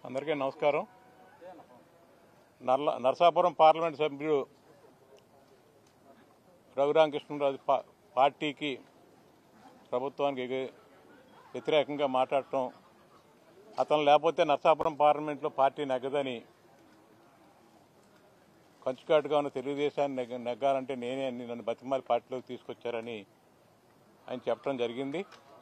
అందరికీ నమస్కారం నర్ల నరసాపురం పార్లమెంట్ సభ్యుడు రఘురామకృష్ణరాజు పా- పార్టీకి ప్రభుత్వానికి ఎగ- వ్యతిరేకంగా మాట్లాడటం అతను లేకపోతే నరసాపురం పార్లమెంట్లో పార్టీ నెగ్గదని కంచుకాటుగా ఉన్న తెలుగుదేశాన్ని నెగ్గ నెగ్గాలంటే నేనే అని నన్ను బతిమాలి పార్టీలోకి తీసుకొచ్చారని ఆయన చెప్పడం జరిగింది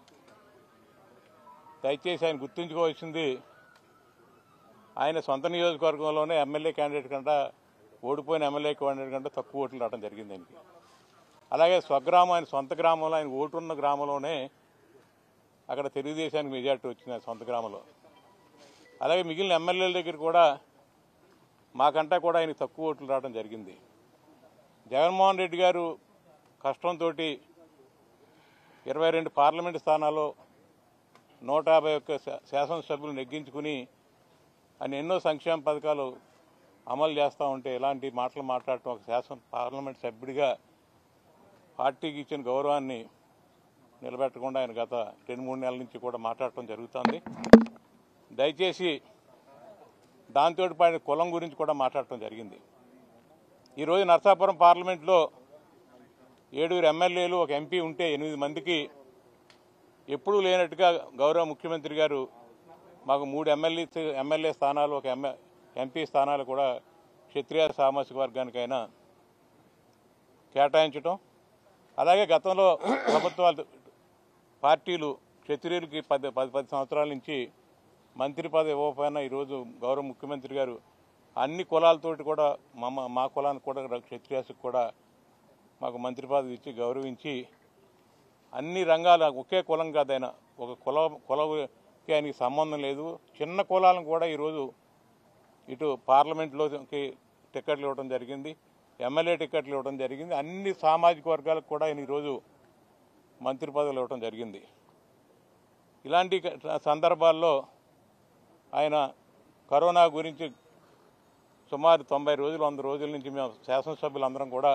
దయచేసి ఆయన గుర్తుంచుకోవాల్సింది ఆయన సొంత నియోజకవర్గంలోనే ఎమ్మెల్యే క్యాండిడేట్ కంటే ఓడిపోయిన ఎమ్మెల్యే క్యాండిడేట్ కంటే తక్కువ ఓట్లు రావడం జరిగింది ఆయనకి అలాగే స్వగ్రామం ఆయన సొంత గ్రామంలో ఆయన ఓటు ఉన్న గ్రామంలోనే అక్కడ తెలుగుదేశానికి మెజార్టీ వచ్చింది ఆయన సొంత గ్రామంలో అలాగే మిగిలిన ఎమ్మెల్యేల దగ్గర కూడా మాకంటా కూడా ఆయనకి తక్కువ ఓట్లు రావడం జరిగింది జగన్మోహన్ రెడ్డి గారు కష్టంతో ఇరవై రెండు పార్లమెంటు స్థానాల్లో నూట యాభై ఒక్క శా- శాసనసభ్యులు నెగ్గించుకుని ఆయన ఎన్నో సంక్షేమ పథకాలు అమలు చేస్తూ ఉంటే ఇలాంటి మాటలు మాట్లాడటం ఒక శాసన పార్లమెంట్ సభ్యుడిగా పార్టీకి ఇచ్చిన గౌరవాన్ని నిలబెట్టకుండా ఆయన గత రెండు మూడు నెలల నుంచి కూడా మాట్లాడటం జరుగుతుంది దయచేసి దాంతో పాటు కులం గురించి కూడా మాట్లాడటం జరిగింది ఈరోజు నరసాపురం పార్లమెంట్లో ఏడుగురు ఎమ్మెల్యేలు ఒక ఎంపీ ఉంటే ఎనిమిది మందికి ఎప్పుడూ లేనట్టుగా గౌరవ ముఖ్యమంత్రి గారు మాకు మూడు ఎమ్మెల్యే ఎమ్మెల్యే స్థానాలు ఒక ఎమ్మె ఎంపీ స్థానాలు కూడా క్షత్రియ సామాజిక వర్గానికైనా కేటాయించటం అలాగే గతంలో ప్రభుత్వాలు పార్టీలు క్షత్రియులకి పది పది పది సంవత్సరాల నుంచి మంత్రి పదవి ఇవ్వకపోయినా ఈరోజు గౌరవ ముఖ్యమంత్రి గారు అన్ని కులాలతోటి కూడా మా మా కులానికి కూడా క్షత్రియాసుకు కూడా మాకు మంత్రి పదవి ఇచ్చి గౌరవించి అన్ని రంగాల ఒకే కులం కాదైనా ఒక కుల కులకి ఆయనకి సంబంధం లేదు చిన్న కులాలను కూడా ఈరోజు ఇటు పార్లమెంట్లోకి టికెట్లు ఇవ్వడం జరిగింది ఎమ్మెల్యే టికెట్లు ఇవ్వడం జరిగింది అన్ని సామాజిక వర్గాలకు కూడా ఆయన ఈరోజు మంత్రి పదవులు ఇవ్వడం జరిగింది ఇలాంటి క- సందర్భాల్లో ఆయన కరోనా గురించి సుమారు తొంభై రోజులు వంద రోజుల నుంచి మేము శాసనసభ్యులందరం కూడా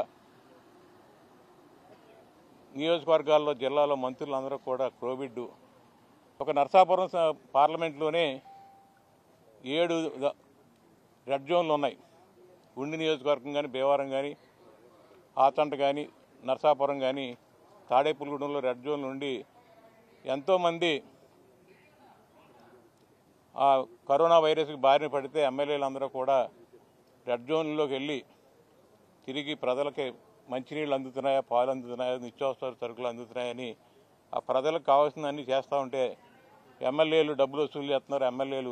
నియోజకవర్గాల్లో జిల్లాలో మంత్రులందరూ కూడా కోవిడ్ ఒక నరసాపురం స- పార్లమెంట్లోనే ఏడు ద- రెడ్ జోన్లు ఉన్నాయి ఉండి నియోజకవర్గం కానీ భీమవరం కానీ ఆచంట కానీ నరసాపురం కానీ తాడేపులగూడెంలో రెడ్ జోన్ నుండి ఎంతోమంది ఆ కరోనా వైరస్కి బారిన పడితే ఎమ్మెల్యేలందరూ కూడా రెడ్ జోన్లోకి వెళ్ళి తిరిగి ప్రజలకి మంచినీళ్ళు అందుతున్నాయా పాలు అందుతున్నాయా నిత్యావసర సరుకులు అందుతున్నాయని ఆ ప్రజలకు కావాల్సిన అన్ని చేస్తూ ఉంటే ఎమ్మెల్యేలు డబ్బులు వసూలు చేస్తున్నారు ఎమ్మెల్యేలు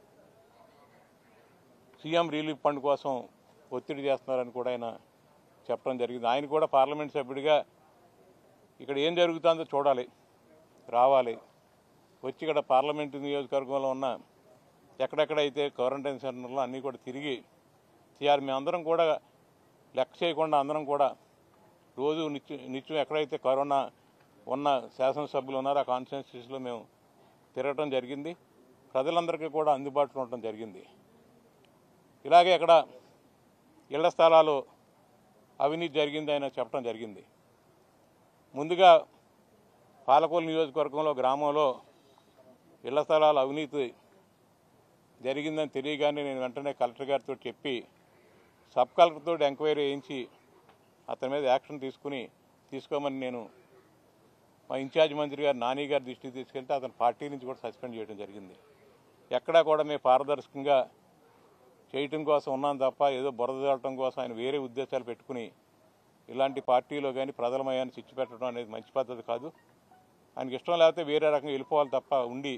సీఎం రిలీఫ్ ఫండ్ కోసం ఒత్తిడి చేస్తున్నారని కూడా ఆయన చెప్పడం జరిగింది ఆయన కూడా పార్లమెంట్ సభ్యుడిగా ఇక్కడ ఏం జరుగుతుందో చూడాలి రావాలి వచ్చి ఇక్కడ పార్లమెంటు నియోజకవర్గంలో ఉన్న ఎక్కడెక్కడైతే క్వారంటైన్ సెంటర్లో అన్నీ కూడా తిరిగి చేయాలి మేమందరం కూడా లెక్క చేయకుండా అందరం కూడా రోజు నిత్యం నిత్యం ఎక్కడైతే కరోనా ఉన్న శాసనసభ్యులు ఉన్నారో ఆ కాన్స్టిట్యున్సీస్లో మేము తిరగటం జరిగింది ప్రజలందరికీ కూడా అందుబాటులో ఉండటం జరిగింది ఇలాగే అక్కడ ఇళ్ల స్థలాలు అవినీతి జరిగింది ఆయన చెప్పడం జరిగింది ముందుగా పాలకొల్లు నియోజకవర్గంలో గ్రామంలో ఇళ్ల స్థలాల అవినీతి జరిగిందని తెలియగానే నేను వెంటనే కలెక్టర్ గారితో చెప్పి సబ్ కలెక్టర్తో ఎంక్వైరీ చేయించి అతని మీద యాక్షన్ తీసుకుని తీసుకోమని నేను మా ఇన్ఛార్జ్ మంత్రి గారు నాని గారి దృష్టికి తీసుకెళ్తే అతను పార్టీ నుంచి కూడా సస్పెండ్ చేయడం జరిగింది ఎక్కడా కూడా మేము పారదర్శకంగా చేయటం కోసం ఉన్నాం తప్ప ఏదో బురద చల్లటం కోసం ఆయన వేరే ఉద్దేశాలు పెట్టుకుని ఇలాంటి పార్టీలో కానీ ప్రజల మయాన్ని చిచ్చు పెట్టడం అనేది మంచి పద్ధతి కాదు ఆయనకి ఇష్టం లేకపోతే వేరే రకంగా వెళ్ళిపోవాలి తప్ప ఉండి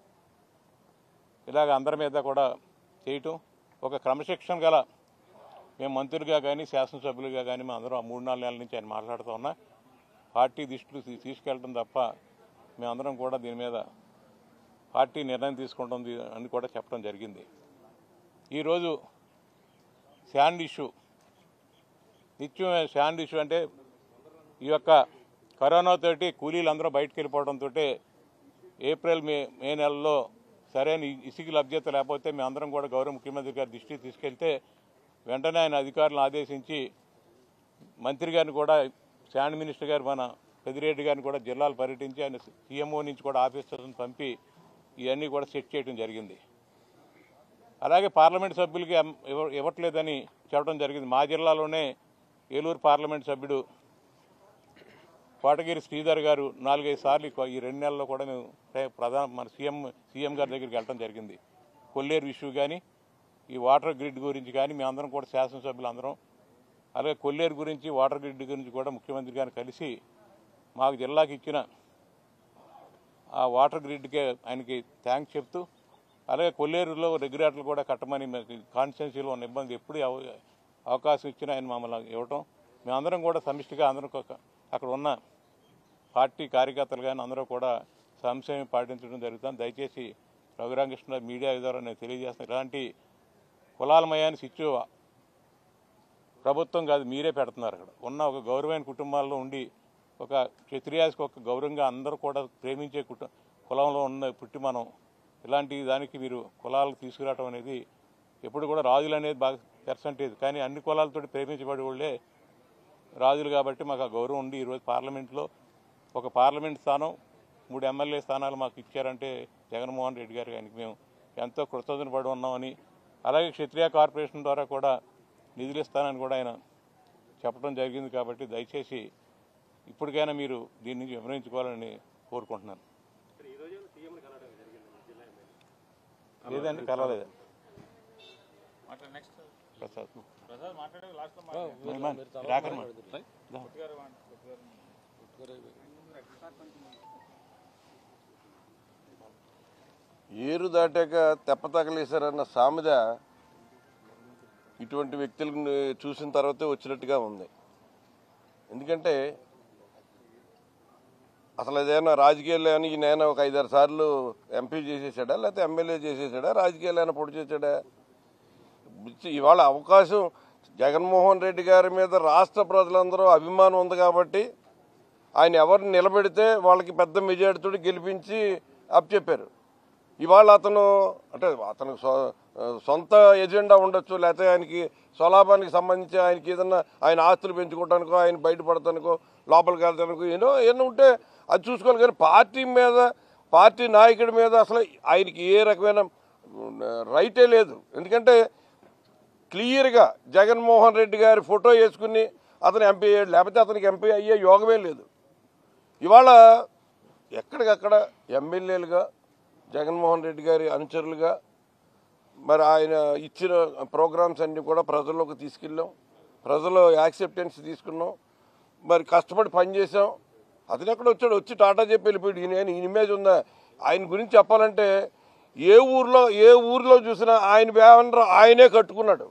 ఇలాగ అందరి మీద కూడా చేయటం ఒక క్రమశిక్షణ గల మేము మంత్రులుగా కానీ శాసనసభ్యులుగా కానీ మేము అందరం ఆ మూడు నాలుగు నెలల నుంచి ఆయన మాట్లాడుతూ ఉన్నా పార్టీ దృష్టిలో తీ- తీసుకెళ్ళడం తప్ప మేమందరం కూడా దీని మీద పార్టీ నిర్ణయం తీసుకుంటుంది అని కూడా చెప్పడం జరిగింది ఈరోజు శాండ్ ఇష్యూ నిత్యం శాండ్ ఇష్యూ అంటే ఈ యొక్క కరోనా తోటి కూలీలు అందరూ బయటకు వెళ్ళిపోవడంతో ఏప్రిల్ మే మే నెలలో సరైన ఇసుక లభ్యత లేకపోతే మేమందరం కూడా గౌరవ ముఖ్యమంత్రి గారి దృష్టికి తీసుకెళ్తే వెంటనే ఆయన అధికారులను ఆదేశించి మంత్రి గారిని కూడా శాండ్ మినిస్టర్ గారు మన పెదిరెడ్డి గారిని కూడా జిల్లాలు పర్యటించి ఆయన సీఎంఓ నుంచి కూడా ఆఫీసర్లను పంపి ఇవన్నీ కూడా సెట్ చేయడం జరిగింది అలాగే పార్లమెంట్ సభ్యులకి ఎం- ఇవ్వ- ఇవ్వట్లేదని చెప్పడం జరిగింది మా జిల్లాలోనే ఏలూరు పార్లమెంట్ సభ్యుడు కోటగిరి శ్రీధర్ గారు నాలుగైదు సార్లు ఈ- ఈ రెండు నెలల్లో కూడా మేము ప్ర- ప్రధాన మన సీఎం సీఎం గారి దగ్గరికి వెళ్ళడం జరిగింది కొల్లేరు ఇష్యూ కానీ ఈ వాటర్ గ్రిడ్ గురించి కానీ మేమందరం కూడా శాసనసభ్యులు అందరం అలాగే కొల్లేరు గురించి వాటర్ గ్రిడ్ గురించి కూడా ముఖ్యమంత్రి గారిని కలిసి మాకు జిల్లాకి ఇచ్చిన ఆ వాటర్ గ్రిడ్కే ఆయనకి థ్యాంక్స్ చెప్తూ అలాగే కొల్లేరులో రెగ్యులేటర్లు కూడా కట్టమని మాకు కాన్స్టిట్యున్సీలో ఉన్న ఇబ్బంది ఎప్పుడు అవ- అవకాశం ఇచ్చినా ఆయన మమ్మల్ని ఇవ్వటం మేమందరం కూడా సమిష్టిగా అందరం ఒక- అక్కడ ఉన్న పార్టీ కార్యకర్తలు కానీ అందరూ కూడా సంశయం పాటించడం జరుగుతుంది దయచేసి రఘురామకృష్ణ మీడియా ద్వారా నేను తెలియజేస్తాను ఇలాంటి కులాలమయాన్ని సిచ్చు ప్రభుత్వం కాదు మీరే పెడుతున్నారు అక్కడ ఉన్న ఒక గౌరవమైన కుటుంబాల్లో ఉండి ఒక క్షత్రియాసికి ఒక గౌరవంగా అందరూ కూడా ప్రేమించే కుటుంబ కులంలో ఉన్న పుట్టి మనం ఇలాంటి దానికి మీరు కులాలకు తీసుకురావడం అనేది ఎప్పుడు కూడా రాజులు అనేది బాగా పర్సంటేజ్ కానీ అన్ని కులాలతో ప్రేమించబడి వాళ్ళే రాజులు కాబట్టి మాకు ఆ గౌరవం ఉండి ఈరోజు పార్లమెంట్లో ఒక పార్లమెంట్ స్థానం మూడు ఎమ్మెల్యే స్థానాలు మాకు ఇచ్చారంటే జగన్మోహన్ రెడ్డి గారు ఆయనకి మేము ఎంతో కృతజ్ఞత పడి ఉన్నామని అలాగే క్షత్రియ కార్పొరేషన్ ద్వారా కూడా నిధులు ఇస్తానని కూడా ఆయన చెప్పడం జరిగింది కాబట్టి దయచేసి ఇప్పటికైనా మీరు దీని నుంచి వివరించుకోవాలని కోరుకుంటున్నాను లేదండి కలవలేదు మాట్లాడు నెక్స్ట్ ప్రసాద్ ప్రసాద్ మాట్లాడే లాస్ట్ లో మరి మన రాకర్మ. దా. ఏరు దాటాక తెప్ప తగలేశారన్న సామెత ఇటువంటి వ్యక్తులను చూసిన తర్వాతే వచ్చినట్టుగా ఉంది ఎందుకంటే అసలు ఏదైనా రాజకీయాల్లో అని ఈయన ఒక ఐదారు సార్లు ఎంపీ చేసేసాడా లేకపోతే ఎమ్మెల్యే చేసేసాడా రాజకీయాలు ఏమైనా పొడి చేశాడా ఇవాళ అవకాశం జగన్మోహన్ రెడ్డి గారి మీద రాష్ట్ర ప్రజలందరూ అభిమానం ఉంది కాబట్టి ఆయన ఎవరిని నిలబెడితే వాళ్ళకి పెద్ద మెజారిటీతో గెలిపించి అప్పచెప్పారు ఇవాళ అతను అంటే అతను సొ- సొంత ఎజెండా ఉండొచ్చు లేకపోతే ఆయనకి స్వలాభానికి సంబంధించి ఆయనకి ఏదన్నా ఆయన ఆస్తులు పెంచుకోవడానికో ఆయన బయటపడటానికో లోపలికి వెళ్తానికో ఏదో ఏమో ఉంటే అది చూసుకోవాలి కానీ పార్టీ మీద పార్టీ నాయకుడి మీద అసలు ఆయనకి ఏ రకమైన రైటే లేదు ఎందుకంటే క్లియర్గా జగన్మోహన్ రెడ్డి గారి ఫోటో వేసుకుని అతను ఎంపీ అయ్యాడు లేకపోతే అతనికి ఎంపీ అయ్యే యోగమే లేదు ఇవాళ ఎక్కడికక్కడ ఎమ్మెల్యేలుగా జగన్మోహన్ రెడ్డి గారి అనుచరులుగా మరి ఆయన ఇచ్చిన ప్రోగ్రామ్స్ అన్నీ కూడా ప్రజల్లోకి తీసుకెళ్ళాం ప్రజలు యాక్సెప్టెన్స్ తీసుకున్నాం మరి కష్టపడి పనిచేసాం అతను ఎక్కడ వచ్చాడు వచ్చి టాటా చెప్పి వెళ్ళిపోయాడు ఈయన ఈయన ఇమేజ్ ఉందా ఆయన గురించి చెప్పాలంటే ఏ ఊర్లో ఏ ఊర్లో చూసినా ఆయన బ్యానర్ ఆయనే కట్టుకున్నాడు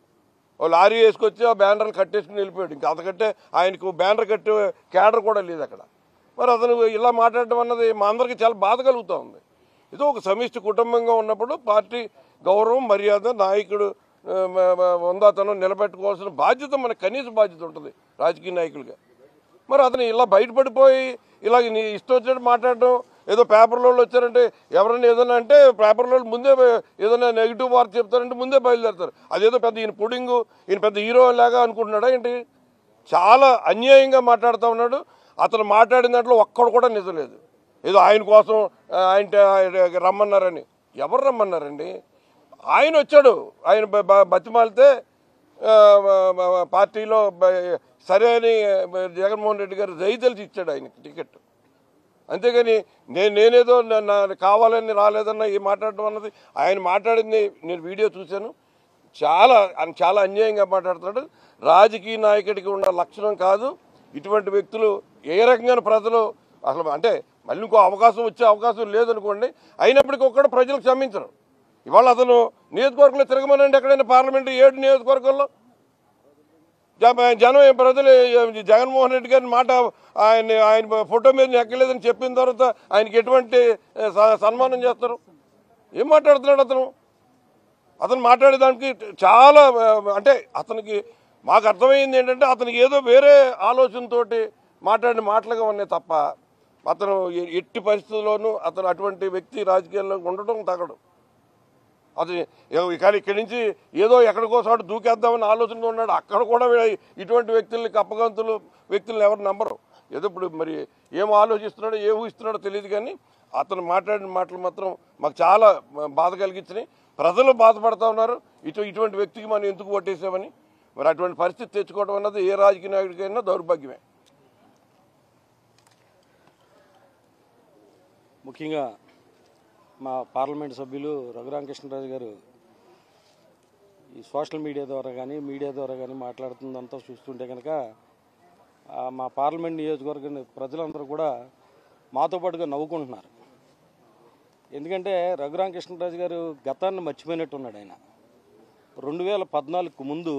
ఓ లారీ వేసుకొచ్చి ఆ బ్యానర్లు కట్టేసుకుని వెళ్ళిపోయాడు ఇంకా అంతకంటే ఆయనకు బ్యానర్ కట్టే క్యాడర్ కూడా లేదు అక్కడ మరి అతను ఇలా మాట్లాడడం అన్నది మా అందరికీ చాలా బాధ కలుగుతూ ఉంది ఏదో ఒక సమిష్టి కుటుంబంగా ఉన్నప్పుడు పార్టీ గౌరవం మర్యాద నాయకుడు ఆ, మ- మ- ఉందాతనం నిలబెట్టుకోవాల్సిన బాధ్యత మనకు కనీస బాధ్యత ఉంటుంది రాజకీయ నాయకులుగా మరి అతను ఇలా బయటపడిపోయి ఇలా నీ ఇష్టం వచ్చినట్టు మాట్లాడడం ఏదో పేపర్లో వాళ్ళు వచ్చారంటే ఎవరైనా ఏదైనా అంటే పేపర్లో వాళ్ళు ముందే ఏదైనా నెగిటివ్ వార్త చెప్తారంటే ముందే బయలుదేరుతారు అదేదో పెద్ద ఈయన పుడింగు ఈయన పెద్ద హీరో లాగా అనుకుంటున్నాడా ఏంటి చాలా అన్యాయంగా మాట్లాడుతూ ఉన్నాడు అతను మాట్లాడిన దాంట్లో ఒక్కడు కూడా నిజం లేదు ఏదో ఆయన కోసం ఆ, ఆయన ఆయన రమ్మన్నారని ఎవరు రమ్మన్నారండి ఆయన వచ్చాడు ఆయన బ- బ- బతిమాలితే ఆ, మ- మ- పార్టీలో బ- సరే అని జగన్మోహన్ రెడ్డి గారు దయ తెలిసి ఇచ్చాడు ఆయనకి టికెట్ అంతేగాని నేను నేనేదో నా- నా కావాలని రాలేదన్న ఈ మాట్లాడడం అన్నది ఆయన మాట్లాడింది నేను వీడియో చూశాను చాలా ఆయన చాలా అన్యాయంగా మాట్లాడుతున్నాడు రాజకీయ నాయకుడికి ఉన్న లక్షణం కాదు ఇటువంటి వ్యక్తులు ఏ రకంగా ప్రజలు అసలు అంటే మళ్ళీ ఇంకో అవకాశం వచ్చే అవకాశం లేదనుకోండి అయినప్పటికీ ఒక్కడు ప్రజలు క్షమించరు ఇవాళ అతను నియోజకవర్గంలో తిరగమనండి ఎక్కడైనా పార్లమెంట్ ఏడు నియోజకవర్గంలో జ- జనం ఏ ప్రజలు ఏ- జగన్మోహన్ రెడ్డి గారి మాట ఆయన ఆయన ఫోటో మీద ఎక్కలేదని చెప్పిన తర్వాత ఆయనకి ఎటువంటి ఏ, స- సన్మానం చేస్తారు ఏం మాట్లాడుతున్నాడు అతను అతను మాట్లాడేదానికి చాలా ఆ, అంటే అతనికి మాకు అర్థమైంది ఏంటంటే అతనికి ఏదో వేరే ఆలోచనతోటి మాట్లాడిన మాటలుగా ఉన్నాయి తప్ప అతను ఎ- ఎట్టి పరిస్థితుల్లోనూ అతను అటువంటి వ్యక్తి రాజకీయాల్లో ఉండటం తగడు అది ఏ- కానీ ఇక్కడి నుంచి ఏదో ఎక్కడికో చోట దూకేద్దామని ఆలోచనతో ఉన్నాడు అక్కడ కూడా వీ- ఇటువంటి వ్యక్తుల్ని కప్పగంతులు వ్యక్తులను ఎవరు నమ్మరు ఏదో ఇప్పుడు మరి ఏం ఆలోచిస్తున్నాడో ఏ ఊహిస్తున్నాడో తెలియదు కానీ అతను మాట్లాడిన మాటలు మాత్రం మాకు చాలా బాధ కలిగించినాయి ప్రజలు బాధపడతా ఉన్నారు ఇటు ఇటువంటి వ్యక్తికి మనం ఎందుకు ఓటేసామని మరి అటువంటి పరిస్థితి తెచ్చుకోవడం అన్నది ఏ రాజకీయ నాయకుడికైనా దౌర్భాగ్యమే ముఖ్యంగా మా పార్లమెంట్ సభ్యులు రఘురామకృష్ణరాజు గారు ఈ సోషల్ మీడియా ద్వారా కానీ మీడియా ద్వారా కానీ మాట్లాడుతుందంతా చూస్తుంటే కనుక ఆ, మా పార్లమెంట్ నియోజకవర్గ ప్రజలందరూ కూడా మాతో పాటుగా నవ్వుకుంటున్నారు ఎందుకంటే రఘురామకృష్ణరాజు గారు గతాన్ని మర్చిపోయినట్టు ఉన్నాడు ఆయన రెండు వేల పద్నాలుగుకు ముందు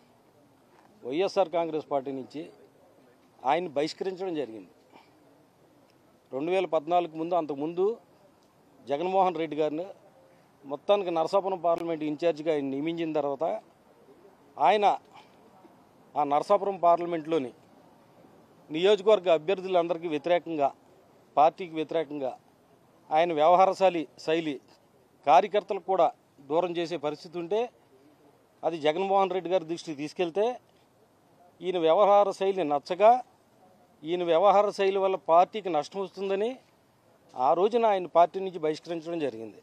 వైఎస్ఆర్ కాంగ్రెస్ పార్టీ నుంచి ఆయన బహిష్కరించడం జరిగింది రెండు వేల పద్నాలుగు ముందు అంతకుముందు జగన్మోహన్ రెడ్డి గారిని మొత్తానికి నరసాపురం పార్లమెంట్ ఇన్ఛార్జిగా ఆయన నియమించిన తర్వాత ఆయన ఆ నరసాపురం పార్లమెంట్లోని నియోజకవర్గ అభ్యర్థులందరికీ వ్యతిరేకంగా పార్టీకి వ్యతిరేకంగా ఆయన వ్యవహారశాలి శైలి కార్యకర్తలకు కూడా దూరం చేసే పరిస్థితి ఉంటే అది జగన్మోహన్ రెడ్డి గారి దృష్టికి తీసుకెళ్తే ఈయన వ్యవహార శైలి నచ్చగా ఈయన వ్యవహార శైలి వల్ల పార్టీకి నష్టం వస్తుందని ఆ రోజున ఆయన పార్టీ నుంచి బహిష్కరించడం జరిగింది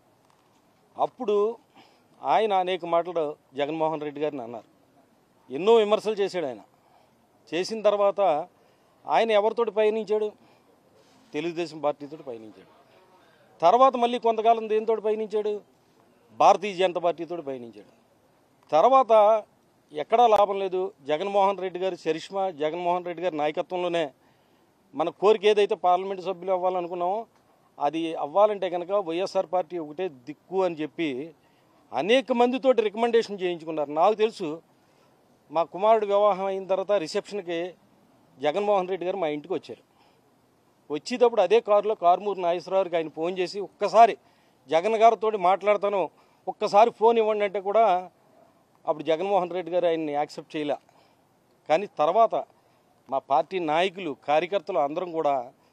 అప్పుడు ఆయన అనేక మాటలు జగన్మోహన్ రెడ్డి గారిని అన్నారు ఎన్నో విమర్శలు చేశాడు ఆయన చేసిన తర్వాత ఆయన ఎవరితోటి పయనించాడు తెలుగుదేశం పార్టీతో పయనించాడు తర్వాత మళ్ళీ కొంతకాలం దేనితో పయనించాడు భారతీయ జనతా పార్టీతో పయనించాడు తర్వాత ఎక్కడా లాభం లేదు జగన్మోహన్ రెడ్డి గారి చరిష్మా జగన్మోహన్ రెడ్డి గారి నాయకత్వంలోనే మన కోరిక ఏదైతే పార్లమెంటు సభ్యులు అవ్వాలనుకున్నామో అది అవ్వాలంటే కనుక వైఎస్ఆర్ పార్టీ ఒకటే దిక్కు అని చెప్పి అనేక మందితోటి రికమెండేషన్ చేయించుకున్నారు నాకు తెలుసు మా కుమారుడు వివాహం అయిన తర్వాత రిసెప్షన్కి జగన్మోహన్ రెడ్డి గారు మా ఇంటికి వచ్చారు వచ్చేటప్పుడు అదే కారులో కారుమూరు నాగేశ్వరరావుకి ఆయన ఫోన్ చేసి ఒక్కసారి జగన్ గారితో మాట్లాడతాను ఒక్కసారి ఫోన్ ఇవ్వండి అంటే కూడా అప్పుడు జగన్మోహన్ రెడ్డి గారు ఆయన్ని యాక్సెప్ట్ చేయలే కానీ తర్వాత మా పార్టీ నాయకులు కార్యకర్తలు అందరం కూడా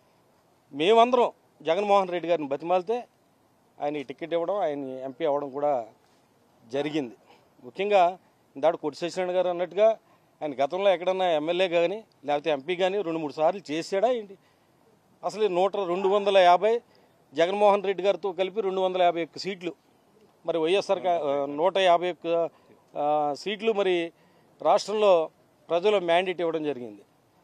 మేమందరం జగన్మోహన్ రెడ్డి గారిని బతిమాలితే ఆయన టికెట్ ఇవ్వడం ఆయన ఎంపీ అవ్వడం కూడా జరిగింది ముఖ్యంగా ఇందాడు కొట్టి సత్యనారాయణ గారు అన్నట్టుగా ఆయన గతంలో ఎక్కడన్నా ఎమ్మెల్యే కానీ లేకపోతే ఎంపీ కానీ రెండు మూడు సార్లు చేశాడా ఏంటి అసలు ఈ నూట రెండు వందల యాభై జగన్మోహన్ రెడ్డి గారితో కలిపి రెండు వందల యాభై ఒక్క సీట్లు మరి వైఎస్ఆర్ కా- ఆ, నూట యాభై ఒక్క ఆ, సీట్లు మరి రాష్ట్రంలో ప్రజలు మ్యాండేట్ ఇవ్వడం జరిగింది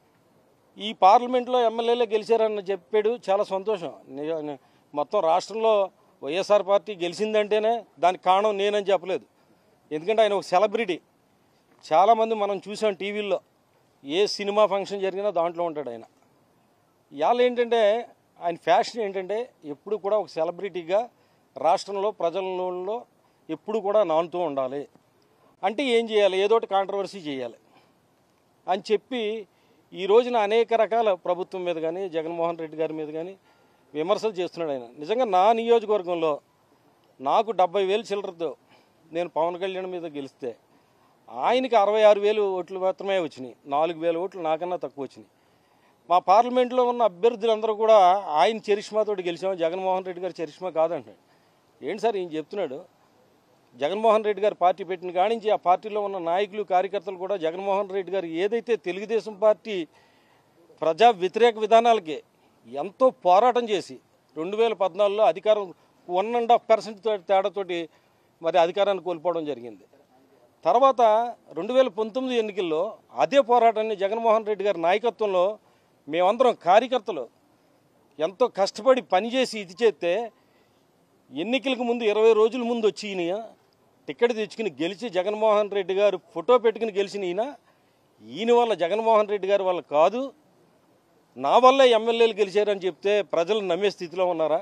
ఈ పార్లమెంట్లో ఎమ్మెల్యేలే గెలిచారని చెప్పాడు చాలా సంతోషం నిజ- ని- మొత్తం రాష్ట్రంలో వైఎస్ఆర్ పార్టీ గెలిచిందంటేనే దానికి కారణం నేనని చెప్పలేదు ఎందుకంటే ఆయన ఒక సెలబ్రిటీ చాలామంది మనం చూసాం టీవీల్లో ఏ సినిమా ఫంక్షన్ జరిగినా దాంట్లో ఉంటాడు ఆయన ఇవాళ ఏంటంటే ఆయన ఫ్యాషన్ ఏంటంటే ఎప్పుడు కూడా ఒక సెలబ్రిటీగా రాష్ట్రంలో ప్రజలలో ఎప్పుడు కూడా నానుతూ ఉండాలి అంటే ఏం చేయాలి ఏదో ఒకటి కాంట్రవర్సీ చేయాలి అని చెప్పి ఈ రోజున అనేక రకాల ప్రభుత్వం మీద కానీ జగన్మోహన్ రెడ్డి గారి మీద కానీ విమర్శలు చేస్తున్నాడు ఆయన నిజంగా నా నియోజకవర్గంలో నాకు డెబ్బై వేలు చిల్లరతో నేను పవన్ కళ్యాణ్ మీద గెలిస్తే ఆయనకి అరవై ఆరు వేలు ఓట్లు మాత్రమే వచ్చినాయి నాలుగు వేల ఓట్లు నాకన్నా తక్కువ వచ్చినాయి మా పార్లమెంట్లో ఉన్న అభ్యర్థులందరూ కూడా ఆయన చరిష్మాతోటి గెలిచాము జగన్మోహన్ రెడ్డి గారి చరిష్మా కాదంటాడు ఏంటి సార్ ఈయన చెప్తున్నాడు జగన్మోహన్ రెడ్డి గారు పార్టీ పెట్టిన కానించి ఆ పార్టీలో ఉన్న నాయకులు కార్యకర్తలు కూడా జగన్మోహన్ రెడ్డి గారు ఏదైతే తెలుగుదేశం పార్టీ ప్రజా వ్యతిరేక విధానాలకి ఎంతో పోరాటం చేసి రెండు వేల పద్నాలుగులో అధికారం వన్ అండ్ హాఫ్ పర్సెంట్ తేడాతోటి మరి అధికారాన్ని కోల్పోవడం జరిగింది తర్వాత రెండు వేల పంతొమ్మిది ఎన్నికల్లో అదే పోరాటాన్ని జగన్మోహన్ రెడ్డి గారి నాయకత్వంలో మేమందరం కార్యకర్తలు ఎంతో కష్టపడి పనిచేసి ఇది చేస్తే ఎన్నికలకు ముందు ఇరవై రోజుల ముందు వచ్చి ఈయన టికెట్ తెచ్చుకుని గెలిచి జగన్మోహన్ రెడ్డి గారు ఫోటో పెట్టుకుని గెలిచిన ఈయన ఈయన వల్ల జగన్మోహన్ రెడ్డి గారి వల్ల కాదు నా వల్ల ఎమ్మెల్యేలు గెలిచారని చెప్తే ప్రజలు నమ్మే స్థితిలో ఉన్నారా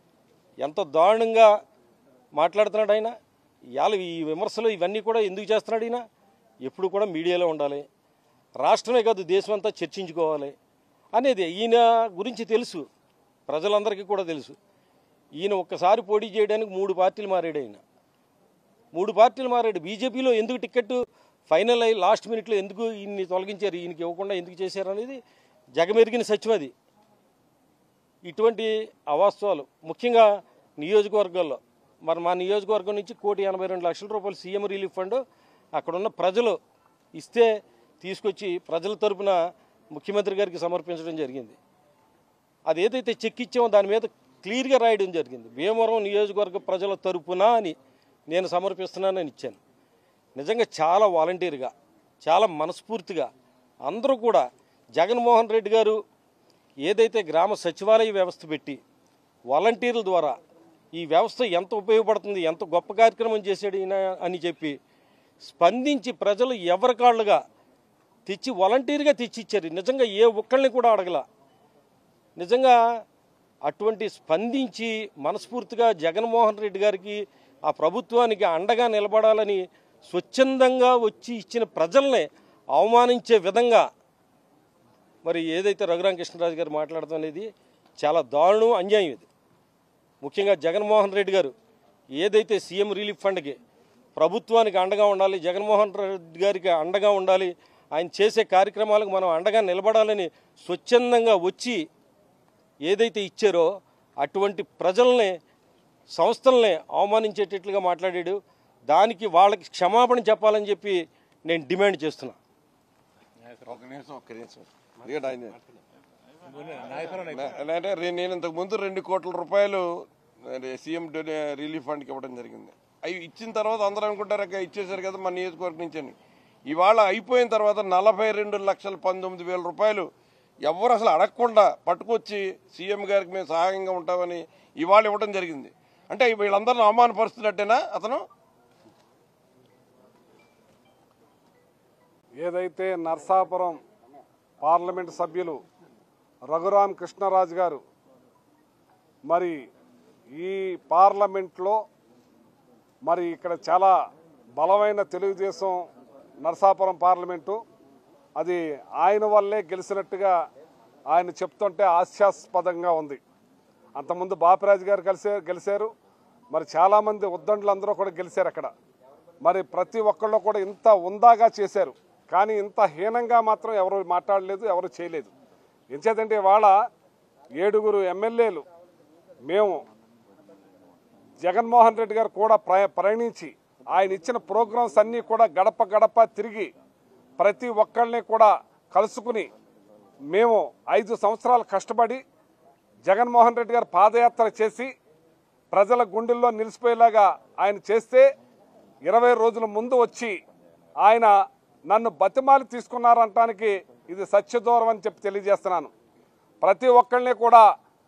ఎంత దారుణంగా మాట్లాడుతున్నాడు ఆయన ఇవాళ ఈ విమర్శలు ఇవన్నీ కూడా ఎందుకు చేస్తున్నాడు ఈయన ఎప్పుడు కూడా మీడియాలో ఉండాలి రాష్ట్రమే కాదు దేశం అంతా చర్చించుకోవాలి అనేది ఈయన గురించి తెలుసు ప్రజలందరికీ కూడా తెలుసు ఈయన ఒక్కసారి పోటీ చేయడానికి మూడు పార్టీలు మారాడు ఆయన మూడు పార్టీలు మారాడు బీజేపీలో ఎందుకు టికెట్ ఫైనల్ అయ్యి లాస్ట్ మినిట్లో ఎందుకు ఈయన్ని తొలగించారు ఈయనకి ఇవ్వకుండా ఎందుకు చేశారు అనేది జగమెరిగిన సత్యం అది ఇటువంటి అవాస్తవాలు ముఖ్యంగా నియోజకవర్గాల్లో మరి మా నియోజకవర్గం నుంచి కోటి ఎనభై రెండు లక్షల రూపాయలు సీఎం రిలీఫ్ ఫండ్ అక్కడున్న ప్రజలు ఇస్తే తీసుకొచ్చి ప్రజల తరపున ముఖ్యమంత్రి గారికి సమర్పించడం జరిగింది అది ఏదైతే చెక్ ఇచ్చామో దాని మీద క్లియర్గా రాయడం జరిగింది భీమవరం నియోజకవర్గ ప్రజల తరపున అని నేను సమర్పిస్తున్నానని ఇచ్చాను నిజంగా చాలా వాలంటీర్గా చాలా మనస్ఫూర్తిగా అందరూ కూడా జగన్మోహన్ రెడ్డి గారు ఏదైతే గ్రామ సచివాలయ వ్యవస్థ పెట్టి వాలంటీర్ల ద్వారా ఈ వ్యవస్థ ఎంత ఉపయోగపడుతుంది ఎంత గొప్ప కార్యక్రమం చేశాడు ఈయన అని చెప్పి స్పందించి ప్రజలు ఎవరికాళ్ళుగా తెచ్చి వాలంటీర్గా తెచ్చి ఇచ్చారు నిజంగా ఏ ఒక్కళ్ళని కూడా అడగల నిజంగా అటువంటి స్పందించి మనస్ఫూర్తిగా జగన్మోహన్ రెడ్డి గారికి ఆ ప్రభుత్వానికి అండగా నిలబడాలని స్వచ్ఛందంగా వచ్చి ఇచ్చిన ప్రజల్ని అవమానించే విధంగా మరి ఏదైతే రఘురామకృష్ణరాజు గారు మాట్లాడటం అనేది చాలా దారుణం అన్యాయం ఇది ముఖ్యంగా జగన్మోహన్ రెడ్డి గారు ఏదైతే సీఎం రిలీఫ్ ఫండ్కి ప్రభుత్వానికి అండగా ఉండాలి జగన్మోహన్ రెడ్డి గారికి అండగా ఉండాలి ఆయన చేసే కార్యక్రమాలకు మనం అండగా నిలబడాలని స్వచ్ఛందంగా వచ్చి ఏదైతే ఇచ్చారో అటువంటి ప్రజల్ని సంస్థల్ని అవమానించేటట్లుగా మాట్లాడాడు దానికి వాళ్ళకి క్షమాపణ చెప్పాలని చెప్పి నేను డిమాండ్ చేస్తున్నా ఒక నిమిషం ఒక్క నిమిషం ఎందుకంటే ఆయన నాయకులు నే- అంటే రే- నేను ఇంతకు ముందు రెండు కోట్ల రూపాయలు అదే సీఎం డొనే- రిలీఫ్ ఫండ్కి ఇవ్వడం జరిగింది అవి ఇచ్చిన తర్వాత అందరూ అనుకుంటారు "అక్క, ఇచ్చేశారు కదా మన నియోజకవర్గం నుంచి అని ఇవాళ అయిపోయిన తర్వాత నలభై రెండు లక్షల పంతొమ్మిది వేల రూపాయలు ఎవరు అసలు అడగకుండా పట్టుకొచ్చి సీఎం గారికి మేము సహాయంగా ఉంటామని ఇవాళ ఇవ్వడం జరిగింది అంటే వీళ్ళందరిని అవమానపరుస్తున్నట్టేనా అతను ఏదైతే నర్సాపురం పార్లమెంట్ సభ్యులు రఘురామ్ కృష్ణరాజు గారు మరి ఈ పార్లమెంట్లో మరి ఇక్కడ చాలా బలమైన తెలుగుదేశం నర్సాపురం పార్లమెంటు అది ఆయన వల్లే గెలిచినట్టుగా ఆయన చెప్తుంటే హాస్యాస్పదంగా ఉంది అంతకుముందు బాపిరాజు గారు కలిసే గెలిచారు మరి చాలామంది ఉద్దండులు అందరూ కూడా గెలిచారు అక్కడ మరి ప్రతి ఒక్కళ్ళు కూడా ఇంత ఉందాగా చేశారు కానీ ఇంత హీనంగా మాత్రం ఎవరు మాట్లాడలేదు ఎవరు చేయలేదు ఎంచేతంటే వాళ్ళ ఏడుగురు ఎమ్మెల్యేలు మేము జగన్మోహన్ రెడ్డి గారు కూడా ప్ర- ప్రయాణించి ఆయన ఇచ్చిన ప్రోగ్రామ్స్ అన్నీ కూడా గడప గడప తిరిగి ప్రతి ఒక్కళ్ళని కూడా కలుసుకుని మేము ఐదు సంవత్సరాలు కష్టపడి జగన్మోహన్ రెడ్డి గారు పాదయాత్ర చేసి ప్రజల గుండెల్లో నిలిచిపోయేలాగా ఆయన చేస్తే ఇరవై రోజుల ముందు వచ్చి ఆయన నన్ను బతిమాలి తీసుకున్నారంటానికి ఇది సత్యదూరం అని చెప్పి తెలియజేస్తున్నాను ప్రతి ఒక్కళ్ళని కూడా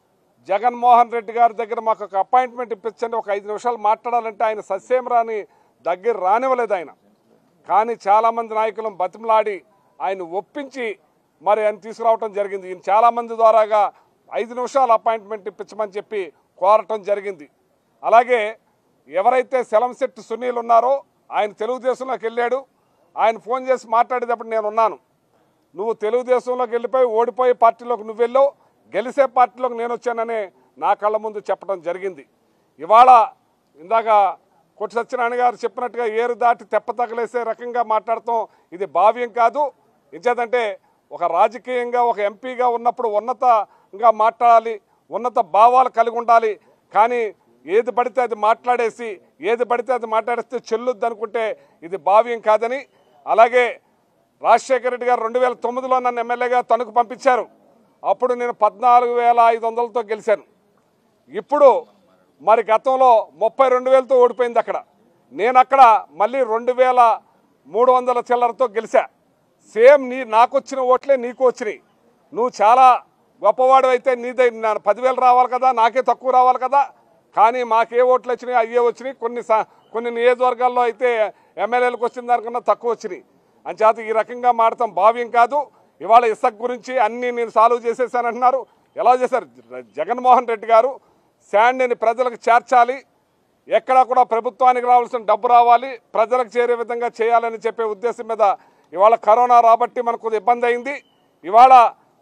జగన్మోహన్ రెడ్డి గారి దగ్గర మాకు ఒక అపాయింట్మెంట్ ఇప్పించండి ఒక ఐదు నిమిషాలు మాట్లాడాలంటే ఆయన సస్యమరాని దగ్గర రానివ్వలేదు ఆయన కానీ చాలామంది నాయకులను బతిమలాడి ఆయన ఒప్పించి మరి ఆయన తీసుకురావటం జరిగింది ఈయన చాలామంది ద్వారాగా ఐదు నిమిషాలు అపాయింట్మెంట్ ఇప్పించమని చెప్పి కోరటం జరిగింది అలాగే ఎవరైతే సెలంశెట్టి సునీల్ ఉన్నారో ఆయన తెలుగుదేశంలోకి వెళ్ళాడు ఆయన ఫోన్ చేసి మాట్లాడేటప్పుడు నేను ఉన్నాను నువ్వు తెలుగుదేశంలోకి వెళ్ళిపోయి ఓడిపోయే పార్టీలోకి నువ్వు వెళ్ళావు గెలిచే పార్టీలోకి నేను వచ్చానని నా కళ్ళ ముందు చెప్పడం జరిగింది ఇవాళ ఇందాక కొట్టి సత్యనారాయణ గారు చెప్పినట్టుగా ఏరు దాటి తెప్ప తగలేసే రకంగా మాట్లాడటం ఇది భావ్యం కాదు ఇంచేదంటే ఒక రాజకీయంగా ఒక ఎంపీగా ఉన్నప్పుడు ఉన్నతంగా మాట్లాడాలి ఉన్నత భావాలు కలిగి ఉండాలి కానీ ఏది పడితే అది మాట్లాడేసి ఏది పడితే అది మాట్లాడేస్తే చెల్లుద్ది అనుకుంటే ఇది భావ్యం కాదని అలాగే రాజశేఖర రెడ్డి గారు రెండు వేల తొమ్మిదిలో నన్ను ఎమ్మెల్యేగా తణుకు పంపించారు అప్పుడు నేను పద్నాలుగు వేల ఐదు వందలతో గెలిచాను ఇప్పుడు మరి గతంలో ముప్పై రెండు వేలతో ఓడిపోయింది అక్కడ నేను అక్కడ మళ్ళీ రెండు వేల మూడు వందల చిల్లరతో గెలిచా సేమ్ నీ నాకు వచ్చిన ఓట్లే నీకు వచ్చినాయి నువ్వు చాలా గొప్పవాడు అయితే నీ దగ్గర నా పదివేలు రావాలి కదా నాకే తక్కువ రావాలి కదా కానీ మాకే ఓట్లు వచ్చినాయి అయ్యే వచ్చినాయి కొన్ని స- కొన్ని నియోజకవర్గాల్లో అయితే ఎమ్మెల్యేలకు వచ్చిన దానికన్నా తక్కువ వచ్చినాయి అంచేత ఈ రకంగా మాడతాం భావ్యం కాదు ఇవాళ ఇసుక గురించి అన్నీ నేను సాల్వ్ చేసేసానంటున్నారు ఎలా చేశారు జ- జగన్మోహన్ రెడ్డి గారు శాండ్ని ప్రజలకు చేర్చాలి ఎక్కడా కూడా ప్రభుత్వానికి రావాల్సిన డబ్బు రావాలి ప్రజలకు చేరే విధంగా చేయాలని చెప్పే ఉద్దేశం మీద ఇవాళ కరోనా రాబట్టి మనకు కొద్ది ఇబ్బంది అయింది ఇవాళ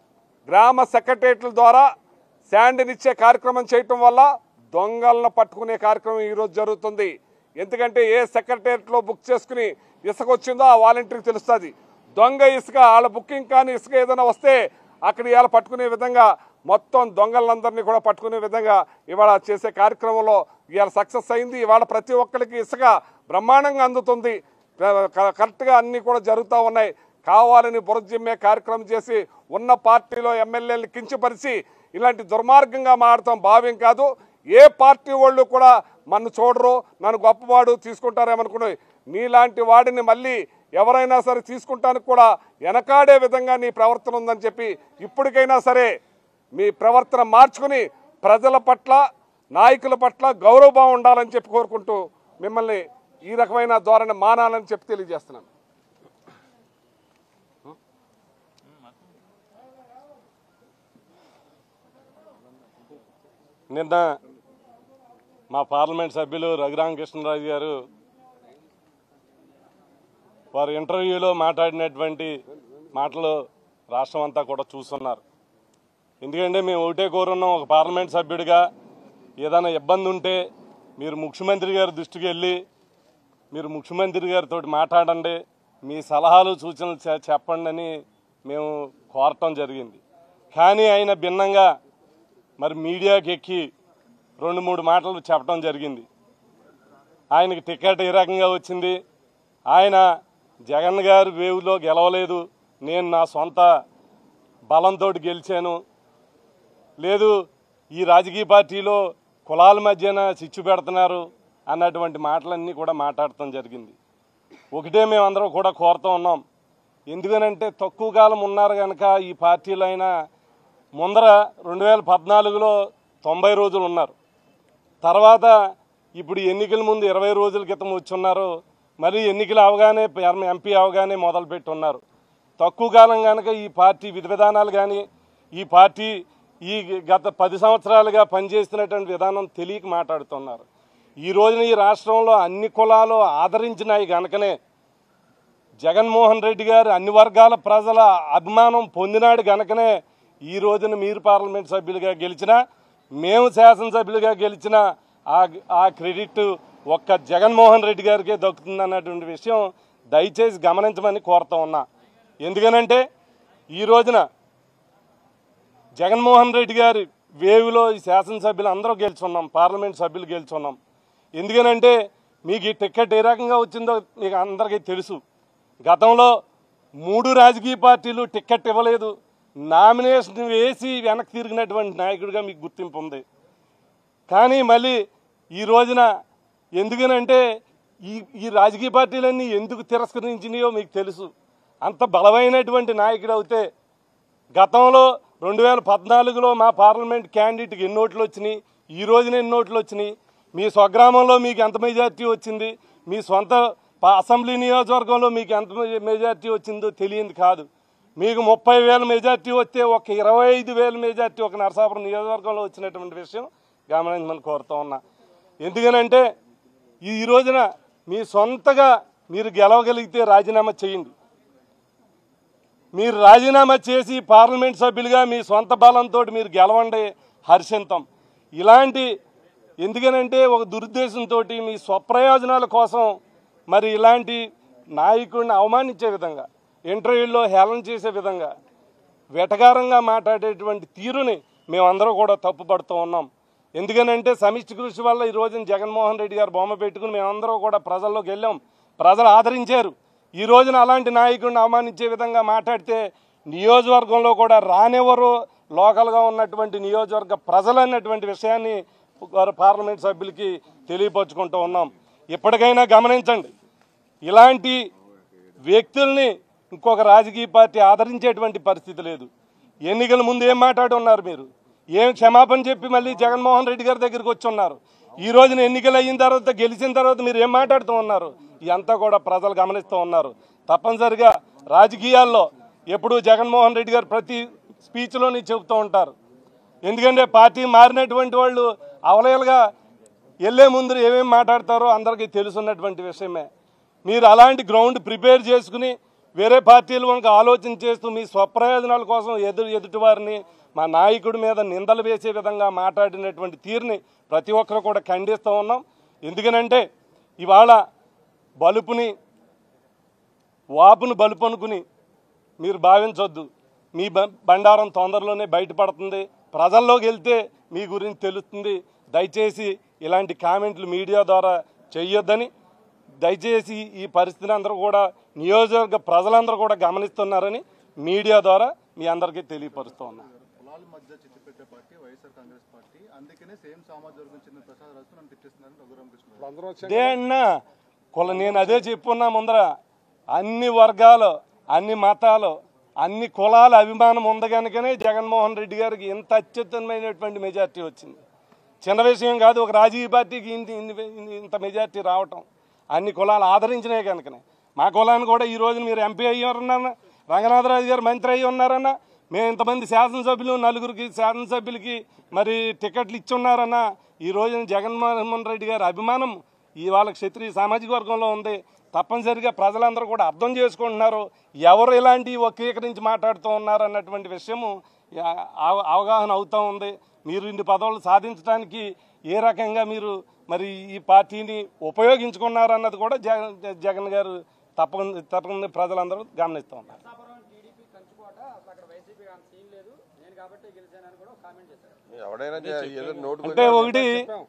గ్రామ సెక్రటరియట్ల ద్వారా శాండ్నిచ్చే కార్యక్రమం చేయటం వల్ల దొంగలను పట్టుకునే కార్యక్రమం ఈరోజు జరుగుతుంది ఎందుకంటే ఏ సెక్రటరియట్లో బుక్ చేసుకుని ఇసుక వచ్చిందో ఆ వాలంటీర్కి తెలుస్తుంది దొంగ ఇసుక వాళ్ళ బుకింగ్ కానీ ఇసుక ఏదైనా వస్తే అక్కడ ఇవాళ పట్టుకునే విధంగా మొత్తం దొంగలందరినీ కూడా పట్టుకునే విధంగా ఇవాళ చేసే కార్యక్రమంలో ఇవాళ సక్సెస్ అయింది ఇవాళ ప్రతి ఒక్కరికి ఇసుక బ్రహ్మాండంగా అందుతుంది క- కరెక్ట్గా అన్నీ కూడా జరుగుతూ ఉన్నాయి కావాలని బురజిమ్మే కార్యక్రమం చేసి ఉన్న పార్టీలో ఎమ్మెల్యేలు కించపరిచి ఇలాంటి దుర్మార్గంగా మాడటం భావ్యం కాదు ఏ పార్టీ వాళ్ళు కూడా నన్ను చూడరు నన్ను గొప్పవాడు తీసుకుంటారేమనుకుని నీలాంటి వాడిని మళ్ళీ ఎవరైనా సరే తీసుకుంటానికి కూడా వెనకాడే విధంగా నీ ప్రవర్తన ఉందని చెప్పి ఇప్పటికైనా సరే మీ ప్రవర్తన మార్చుకుని ప్రజల పట్ల నాయకుల పట్ల గౌరవభావం ఉండాలని చెప్పి కోరుకుంటూ మిమ్మల్ని ఈ రకమైన ధోరణి మానాలని చెప్పి తెలియజేస్తున్నాను నిన్న మా పార్లమెంట్ సభ్యులు రఘురామకృష్ణరాజు గారు వారు ఇంటర్వ్యూలో మాట్లాడినటువంటి మాటలు రాష్ట్రం అంతా కూడా చూస్తున్నారు ఎందుకంటే మేము ఒకటే కోరున్నాం ఒక పార్లమెంట్ సభ్యుడిగా ఏదైనా ఇబ్బంది ఉంటే మీరు ముఖ్యమంత్రి గారి దృష్టికి వెళ్ళి మీరు ముఖ్యమంత్రి గారితో మాట్లాడండి మీ సలహాలు సూచనలు చె- చెప్పండి అని మేము కోరటం జరిగింది కానీ ఆయన భిన్నంగా మరి మీడియాకి ఎక్కి రెండు మూడు మాటలు చెప్పడం జరిగింది ఆయనకి టికెట్ ఏ రకంగా వచ్చింది ఆయన జగన్ గారి వేవులో గెలవలేదు నేను నా సొంత బలంతో గెలిచాను లేదు ఈ రాజకీయ పార్టీలో కులాల మధ్యన చిచ్చు పెడుతున్నారు అన్నటువంటి మాటలన్నీ కూడా మాట్లాడటం జరిగింది ఒకటే మేమందరం కూడా కోరుతూ ఉన్నాం ఎందుకనంటే తక్కువ కాలం ఉన్నారు కనుక ఈ పార్టీలో అయినా ముందర రెండు వేల పద్నాలుగులో తొంభై రోజులు ఉన్నారు తర్వాత ఇప్పుడు ఎన్నికల ముందు ఇరవై రోజుల క్రితం వచ్చి ఉన్నారు మరి ఎన్నికలు అవగానే ఎంపీ అవగానే మొదలుపెట్టి ఉన్నారు తక్కువ కాలం కనుక ఈ పార్టీ విధి విధానాలు కానీ ఈ పార్టీ ఈ గత పది సంవత్సరాలుగా పనిచేస్తున్నటువంటి విధానం తెలియక మాట్లాడుతున్నారు ఈ రోజున ఈ రాష్ట్రంలో అన్ని కులాలు ఆదరించినాయి గనుకనే జగన్మోహన్ రెడ్డి గారు అన్ని వర్గాల ప్రజల అభిమానం పొందినాడు గనకనే ఈ రోజున మీరు పార్లమెంట్ సభ్యులుగా గెలిచినా మేము శాసనసభ్యులుగా గెలిచిన ఆ ఆ క్రెడిట్ ఒక్క జగన్మోహన్ రెడ్డి గారికే దక్కుతుంది అన్నటువంటి విషయం దయచేసి గమనించమని కోరుతా ఉన్నా ఎందుకనంటే ఈ రోజున జగన్మోహన్ రెడ్డి గారి వేవులో ఈ శాసనసభ్యులు అందరూ గెలుచున్నాం పార్లమెంట్ సభ్యులు గెలుచున్నాం ఎందుకనంటే మీకు ఈ టికెట్ ఏ రకంగా వచ్చిందో మీకు అందరికీ తెలుసు గతంలో మూడు రాజకీయ పార్టీలు టికెట్ ఇవ్వలేదు నామినేషన్ వేసి వెనక్కి తిరిగినటువంటి నాయకుడిగా మీకు గుర్తింపు ఉంది కానీ మళ్ళీ ఈ రోజున ఎందుకనంటే ఈ ఈ రాజకీయ పార్టీలన్నీ ఎందుకు తిరస్కరించినాయో మీకు తెలుసు అంత బలమైనటువంటి నాయకుడు అయితే గతంలో రెండు వేల పద్నాలుగులో మా పార్లమెంట్ క్యాండిడేట్కి ఎన్ని ఓట్లు వచ్చినాయి ఈ రోజున ఎన్ని ఓట్లు వచ్చినాయి మీ స్వగ్రామంలో మీకు ఎంత మెజార్టీ వచ్చింది మీ సొంత పా- అసెంబ్లీ నియోజకవర్గంలో మీకు ఎంత మె- మెజార్టీ వచ్చిందో తెలియంది కాదు మీకు ముప్పై వేల మెజార్టీ వస్తే ఒక ఇరవై ఐదు వేల మెజార్టీ ఒక నరసాపురం నియోజకవర్గంలో వచ్చినటువంటి విషయం గమనించమని కోరుతా ఉన్నా ఎందుకనంటే ఈ ఈ రోజున మీ సొంతగా మీరు గెలవగలిగితే రాజీనామా చేయండి మీరు రాజీనామా చేసి పార్లమెంట్ సభ్యులుగా మీ సొంత బలంతో మీరు గెలవండి హర్షింతం ఇలాంటి ఎందుకనంటే ఒక దురుద్దేశంతో మీ స్వప్రయోజనాల కోసం మరి ఇలాంటి నాయకుడిని అవమానించే విధంగా ఇంటర్వ్యూల్లో హేళన చేసే విధంగా వెటకారంగా మాట్లాడేటువంటి తీరుని మేమందరం కూడా తప్పుపడుతూ ఉన్నాం ఎందుకనంటే సమిష్టి కృషి వల్ల ఈ రోజున జగన్మోహన్ రెడ్డి గారు బొమ్మ పెట్టుకుని మేమందరం కూడా ప్రజల్లోకి వెళ్ళాం ప్రజలు ఆదరించారు ఈ రోజున అలాంటి నాయకుడిని అవమానించే విధంగా మాట్లాడితే నియోజకవర్గంలో కూడా రానివ్వరు లోకల్గా ఉన్నటువంటి నియోజకవర్గ ప్రజలు అన్నటువంటి విషయాన్ని వారు పార్లమెంట్ సభ్యులకి తెలియపరుచుకుంటూ ఉన్నాం ఇప్పటికైనా గమనించండి ఇలాంటి వ్యక్తుల్ని ఇంకొక రాజకీయ పార్టీ ఆదరించేటువంటి పరిస్థితి లేదు ఎన్నికల ముందు ఏం మాట్లాడి ఉన్నారు మీరు ఏం క్షమాపణ చెప్పి మళ్ళీ జగన్మోహన్ రెడ్డి గారి దగ్గరికి వచ్చి ఉన్నారు ఈ రోజున ఎన్నికలు అయిన తర్వాత గెలిచిన తర్వాత మీరు ఏం మాట్లాడుతూ ఉన్నారు ఇదంతా కూడా ప్రజలు గమనిస్తూ ఉన్నారు తప్పనిసరిగా రాజకీయాల్లో ఎప్పుడు జగన్మోహన్ రెడ్డి గారు ప్రతి స్పీచ్లోని చెబుతూ ఉంటారు ఎందుకంటే పార్టీ మారినటువంటి వాళ్ళు అవలయలుగా వెళ్ళే ముందు ఏమేమి మాట్లాడతారో అందరికీ తెలుసున్నటువంటి విషయమే మీరు అలాంటి గ్రౌండ్ ప్రిపేర్ చేసుకుని వేరే పార్టీలు వంక ఆలోచన చేస్తూ మీ స్వప్రయోజనాల కోసం ఎదురు ఎదుటివారిని మా నాయకుడి మీద నిందలు వేసే విధంగా మాట్లాడినటువంటి తీరుని ప్రతి ఒక్కరు కూడా ఖండిస్తూ ఉన్నాం ఎందుకనంటే ఇవాళ బలుపుని వాపును బలుపు అనుకుని మీరు భావించొద్దు మీ బ- బండారం తొందరలోనే బయటపడుతుంది ప్రజల్లోకి వెళ్తే మీ గురించి తెలుస్తుంది దయచేసి ఇలాంటి కామెంట్లు మీడియా ద్వారా చేయొద్దని దయచేసి ఈ పరిస్థితిని అందరూ కూడా నియోజకవర్గ ప్రజలందరూ కూడా గమనిస్తున్నారని మీడియా ద్వారా మీ అందరికీ తెలియపరుస్తూ ఉన్నాను వాళ్ళ మధ్య చిచ్చు పెట్టే పార్టీ వైఎస్ఆర్ కాంగ్రెస్ పార్టీ అందుకనే సేమ్ సామాజిక వర్గం చెందిన ప్రసాద్ రాజు నన్ను తిట్టిస్తున్నారని రఘురామకృష్ణ గారు. అందరూ వచ్చాక అదే అన్నా కుల నేను అదే చెప్పున్నా ముందర అన్ని వర్గాలు అన్ని మతాలు అన్ని కులాల అభిమానం ఉంది కనుకనే జగన్మోహన్ రెడ్డి గారికి ఇంత అత్యుత్తమైనటువంటి మెజార్టీ వచ్చింది చిన్న విషయం కాదు ఒక రాజకీయ పార్టీకి ఇంత ఇన్ని- ఇంత మెజార్టీ రావటం అన్ని కులాలు ఆదరించినాయి కనుకనే మా కులాన్ని కూడా ఈ రోజు మీరు ఎంపీ అయ్యారన్నా రంగనాథరాజు గారు మంత్రి అయ్యి ఉన్నారన్నా మేము ఇంతమంది శాసనసభ్యులు నలుగురికి శాసనసభ్యులకి మరి టికెట్లు ఇచ్చి ఉన్నారన్నా ఈ రోజున జగన్మోహన్ రెడ్డి గారి అభిమానం ఇవాళ క్షత్రియ సామాజిక వర్గంలో ఉంది తప్పనిసరిగా ప్రజలందరూ కూడా అర్థం చేసుకుంటున్నారు ఎవరు ఇలాంటి వక్రీకరించి మాట్లాడుతూ ఉన్నారు అన్నటువంటి విషయము యా- అవ- అవగాహన అవుతూ ఉంది మీరు ఇన్ని పదవులు సాధించడానికి ఏ రకంగా మీరు మరి ఈ పార్టీని ఉపయోగించుకున్నారు అన్నది కూడా జగన్ జగన్ గారు తప్పకుండా తప్పకుండా ప్రజలందరూ గమనిస్తూ ఉన్నారు నరసాపురం టీడీపీ కంచుకోట అసలు అక్కడ వైసీపీ అంత సీన్ లేదు నేను కాబట్టి గెలిచానని కూడా కామెంట్ చేశారు ఎవడైనా చే- ఏదో నోటుకు అంటే ఒకటి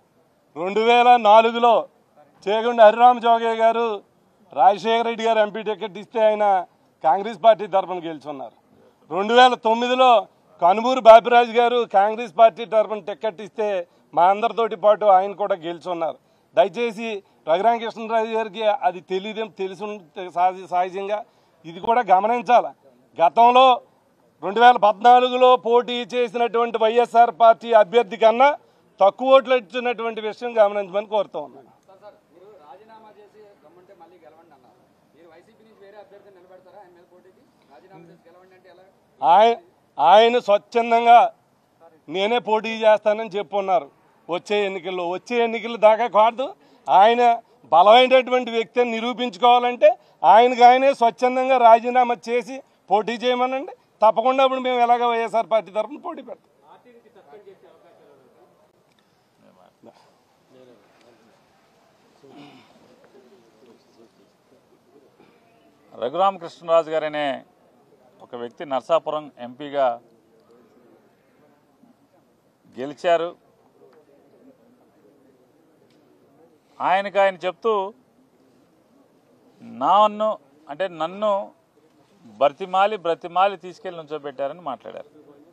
రెండు వేల నాలుగులో చేగుండి హరిరామ జోగే గారు రాజశేఖర రెడ్డి గారు ఎంపీ టికెట్ ఇస్తే ఆయన కాంగ్రెస్ పార్టీ తరఫున గెలుచున్నారు రెండు వేల తొమ్మిదిలో కనుమూరు బాపిరాజు గారు కాంగ్రెస్ పార్టీ తరఫున టికెట్ ఇస్తే మా అందరితోటి పాటు ఆయన కూడా గెలుచున్నారు దయచేసి రఘురామకృష్ణరాజు గారికి అది తెలియదు తెలిసి ఉంటే సహజ- సహజంగా ఇది కూడా గమనించాలి గతంలో రెండు వేల పద్నాలుగులో పోటీ చేసినటువంటి వైఎస్ఆర్ పార్టీ అభ్యర్థి కన్నా తక్కువ ఓట్లు ఇచ్చినటువంటి విషయం గమనించమని కోరుతూ ఉన్నాను సార్ సార్ మీరు రాజీనామా చేసి గమ్మంటే మళ్ళీ గెలవండి అన్నారు మీరు వైసీపీ నుంచి వేరే అభ్యర్థిని నిలబెడతారా ఆయన మీద పోటీకి రాజీనామా చేసి గెలవండి అంటే ఎలా ఆయన ఆయన స్వచ్ఛందంగా నేనే పోటీ చేస్తానని చెప్పున్నారు వచ్చే ఎన్నికల్లో వచ్చే ఎన్నికల దాకా కాదు ఆయన బలమైనటువంటి వ్యక్తిని నిరూపించుకోవాలంటే ఆయనకు ఆయనే స్వచ్ఛందంగా రాజీనామా చేసి పోటీ చేయమనండి తప్పకుండా ఇప్పుడు మేము ఎలాగ వైఎస్ఆర్ పార్టీ తరఫున పోటీ పెడతాం రఘురామకృష్ణరాజు గారనే ఒక వ్యక్తి నర్సాపురం ఎంపీగా గెలిచారు ఆయనకు ఆయన చెప్తూ నన్ను అంటే నన్ను బ్రతిమాలి బ్రతిమాలి తీసుకెళ్ళి నుంచోబెట్టారని మాట్లాడారు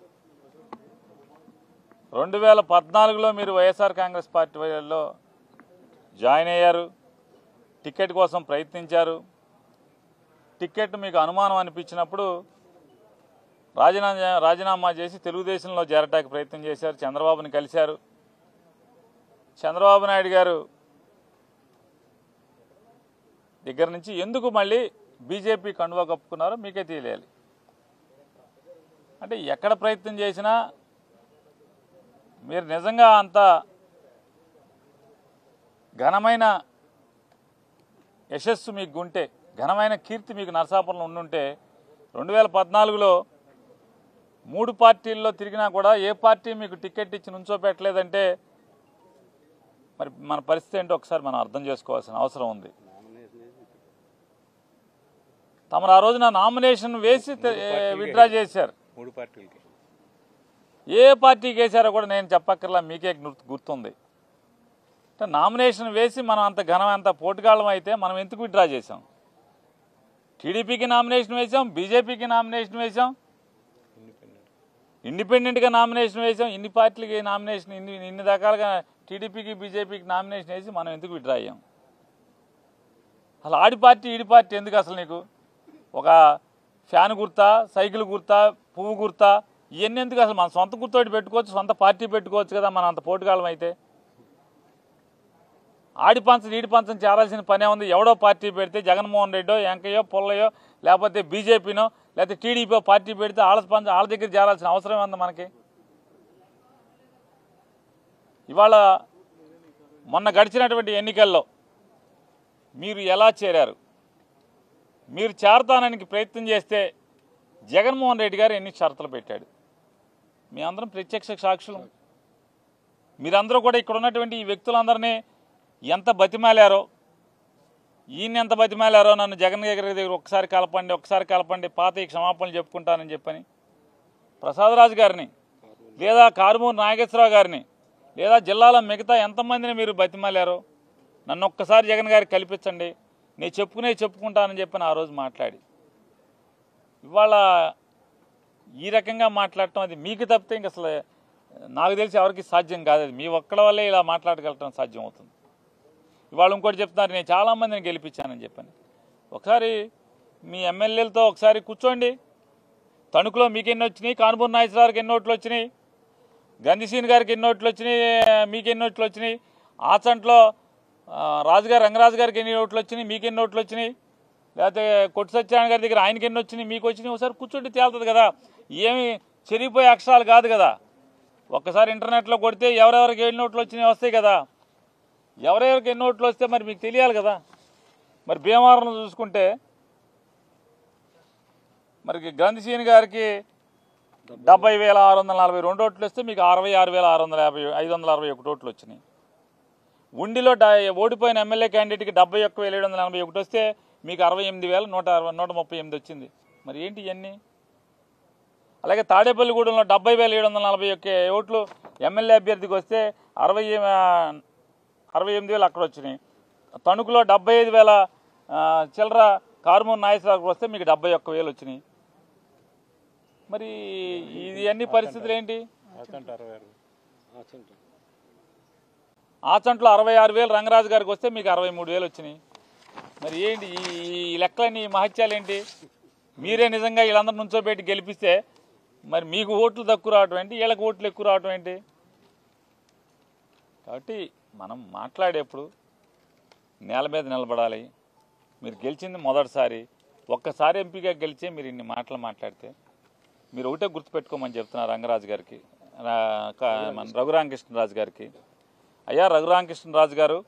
రెండు వేల పద్నాలుగులో మీరు వైఎస్ఆర్ కాంగ్రెస్ పార్టీలో జాయిన్ అయ్యారు టికెట్ కోసం ప్రయత్నించారు టికెట్ మీకు అనుమానం అనిపించినప్పుడు రాజీనామా రాజీనామా చేసి తెలుగుదేశంలో చేరటానికి ప్రయత్నం చేశారు చంద్రబాబుని కలిశారు చంద్రబాబు నాయుడు గారు దగ్గర నుంచి ఎందుకు మళ్ళీ బీజేపీ కండువా కప్పుకున్నారో మీకే తెలియాలి అంటే ఎక్కడ ప్రయత్నం చేసినా మీరు నిజంగా అంత ఘనమైన యశస్సు మీకు ఉంటే ఘనమైన కీర్తి మీకు నరసాపురంలో ఉండుంటే రెండు వేల పద్నాలుగులో మూడు పార్టీల్లో తిరిగినా కూడా ఏ పార్టీ మీకు టికెట్ ఇచ్చి నుంచోపెట్టలేదంటే మరి మన పరిస్థితి ఏంటో ఒకసారి మనం అర్థం చేసుకోవాల్సిన అవసరం ఉంది తమరు ఆ రోజున నామినేషన్ వేసి విత్డ్రా చేశారు మూడు పార్టీలకి ఏ పార్టీకి వేశారో కూడా నేను చెప్పక్కర్లా మీకే గుర్తు గుర్తుంది అంటే నామినేషన్ వేసి మనం అంత ఘనం అంత పోటుగాళ్ళం అయితే మనం ఎందుకు విత్డ్రా చేసాం టీడీపీకి నామినేషన్ వేసాం బీజేపీకి నామినేషన్ వేసాం ఇండిపెండెంట్గా నామినేషన్ వేసాం ఇన్ని పార్టీలకి నామినేషన్ ఇన్ని ఇన్ని రకాలుగా టీడీపీకి బీజేపీకి నామినేషన్ వేసి మనం ఎందుకు విత్డ్రా అయ్యాం అసలు ఆడి పార్టీ ఈడి పార్టీ ఎందుకు అసలు నీకు ఒక ఫ్యాన్ గుర్తా సైకిల్ గుర్తా పువ్వు గుర్తా ఇవన్నీ ఎందుకు అసలు మన సొంత గుర్తోటి పెట్టుకోవచ్చు సొంత పార్టీ పెట్టుకోవచ్చు కదా మనం అంత పోటుగాలం అయితే ఆడి పంచం ఈడి పంచం చేరాల్సిన పనే ఉంది ఎవడో పార్టీ పెడితే జగన్మోహన్ రెడ్డో వెంకయ్యో పుల్లయ్యో లేకపోతే బీజేపీనో లేకపోతే టీడీపీ పార్టీ పెడితే వాళ్ళ పంచం వాళ్ళ దగ్గర చేరాల్సిన అవసరం ఉంది మనకి ఇవాళ మొన్న గడిచినటువంటి ఎన్నికల్లో మీరు ఎలా చేరారు మీరు చేరతానికి ప్రయత్నం చేస్తే జగన్మోహన్ రెడ్డి గారు ఎన్ని షరతులు పెట్టాడు మీ అందరం ప్రత్యక్ష సాక్షులు మీరందరూ కూడా ఇక్కడ ఉన్నటువంటి ఈ వ్యక్తులందరినీ ఎంత బతిమాలారో ఈయన ఎంత బతిమాలారో నన్ను జగన్ గారి దగ్గర ఒకసారి కలపండి ఒకసారి కలపండి పాత ఈ క్షమాపణలు చెప్పుకుంటానని చెప్పని ప్రసాదరాజు గారిని లేదా కారుమూరు నాగేశ్వరరావు గారిని లేదా జిల్లాలో మిగతా ఎంతమందిని మీరు బతిమాలారో నన్ను ఒక్కసారి జగన్ గారికి కల్పించండి నేను చెప్పుకునే చెప్పుకుంటానని చెప్పని ఆ రోజు మాట్లాడి ఇవాళ ఈ రకంగా మాట్లాడటం అది మీకు తప్పితే ఇంక అసలు నాకు తెలిసి ఎవరికి సాధ్యం కాదు అది మీ ఒక్కడి వల్లే ఇలా మాట్లాడగలటం సాధ్యం అవుతుంది ఇవాళ ఇంకోటి చెప్తున్నారు నేను చాలామందిని గెలిపించానని చెప్పాను ఒకసారి మీ ఎమ్మెల్యేలతో ఒకసారి కూర్చోండి తణుకులో మీకు ఎన్ని వచ్చినాయి కాన్పూర్ నాగేశ్వరరావుకి ఎన్ని ఓట్లు వచ్చినాయి గంధిసీన్ గారికి ఎన్ని ఓట్లు వచ్చినాయి మీకు ఎన్ని ఓట్లు వచ్చినాయి ఆచంట్లో ఆ, రాజుగారు రంగరాజు గారికి ఎన్ని ఓట్లు వచ్చినాయి మీకు ఎన్ని ఓట్లు వచ్చినాయి లేకపోతే కొట్టు సత్యనారాయణ గారి దగ్గర ఆయనకి ఎన్ని వచ్చినాయి మీకు వచ్చినాయి ఒకసారి కూర్చుంటే తేలుతుంది కదా ఏమి చెరిగిపోయే అక్షరాలు కాదు కదా ఒక్కసారి ఇంటర్నెట్లో కొడితే ఎవరెవరికి ఎన్ని ఓట్లు వచ్చినాయి వస్తాయి కదా ఎవరెవరికి ఎన్ని ఓట్లు వస్తే మరి మీకు తెలియాలి కదా మరి భీమవరం చూసుకుంటే మరి గ్రంథిసీని గారికి డెబ్బై వేల ఆరు వందల నలభై రెండు ఓట్లు వస్తే మీకు అరవై ఆరు వేల ఆరు వందల యాభై ఐదు వందల అరవై ఒకటి ఓట్లు వచ్చినాయి ఉండిలో డా ఓడిపోయిన ఎమ్మెల్యే క్యాండిడేట్కి డెబ్బై ఒక్క వేల ఏడు వందల ఎనభై ఒకటి వస్తే మీకు అరవై ఎనిమిది వేల నూట అరవై నూట ముప్పై ఎనిమిది వచ్చింది మరి ఏంటి ఇవన్నీ అలాగే తాడేపల్లిగూడెంలో డెబ్బై వేల ఏడు వందల నలభై ఒక్క ఓట్లు ఎమ్మెల్యే అభ్యర్థికి వస్తే అరవై ఆ, అరవై ఎనిమిది వేలు అక్కడ వచ్చినాయి తణుకులో డెబ్బై ఐదు వేల ఆ, చిల్లర కార్మూర్ నాగేశ్వరరావుకి వస్తే మీకు డెబ్బై ఒక్క వేలు వచ్చినాయి మరి ఇది అన్ని పరిస్థితులు ఏంటి అదంటే అరవై ఆరు ఆచంట్లో అరవై ఆరు వేలు రంగరాజు గారికి వస్తే మీకు అరవై మూడు వేలు వచ్చినాయి మరి ఏంటి ఈ ఈ లెక్కలన్నీ ఈ మహత్యాలు ఏంటి మీరే నిజంగా వీళ్ళందరూ నుంచోబెట్టి గెలిపిస్తే మరి మీకు ఓట్లు తక్కువ రావటం ఏంటి వీళ్ళకి ఓట్లు ఎక్కువ రావటం ఏంటి కాబట్టి మనం మాట్లాడేప్పుడు నేల మీద నిలబడాలి మీరు గెలిచింది మొదటిసారి ఒక్కసారి ఎంపీగా గెలిచి మీరు ఇన్ని మాటలు మాట్లాడితే మీరు ఒకటే గుర్తుపెట్టుకోమని చెప్తున్నారు రంగరాజు గారికి రా- కా- మన రఘురామకృష్ణరాజు గారికి అయ్యా రఘురామకృష్ణరాజు గారు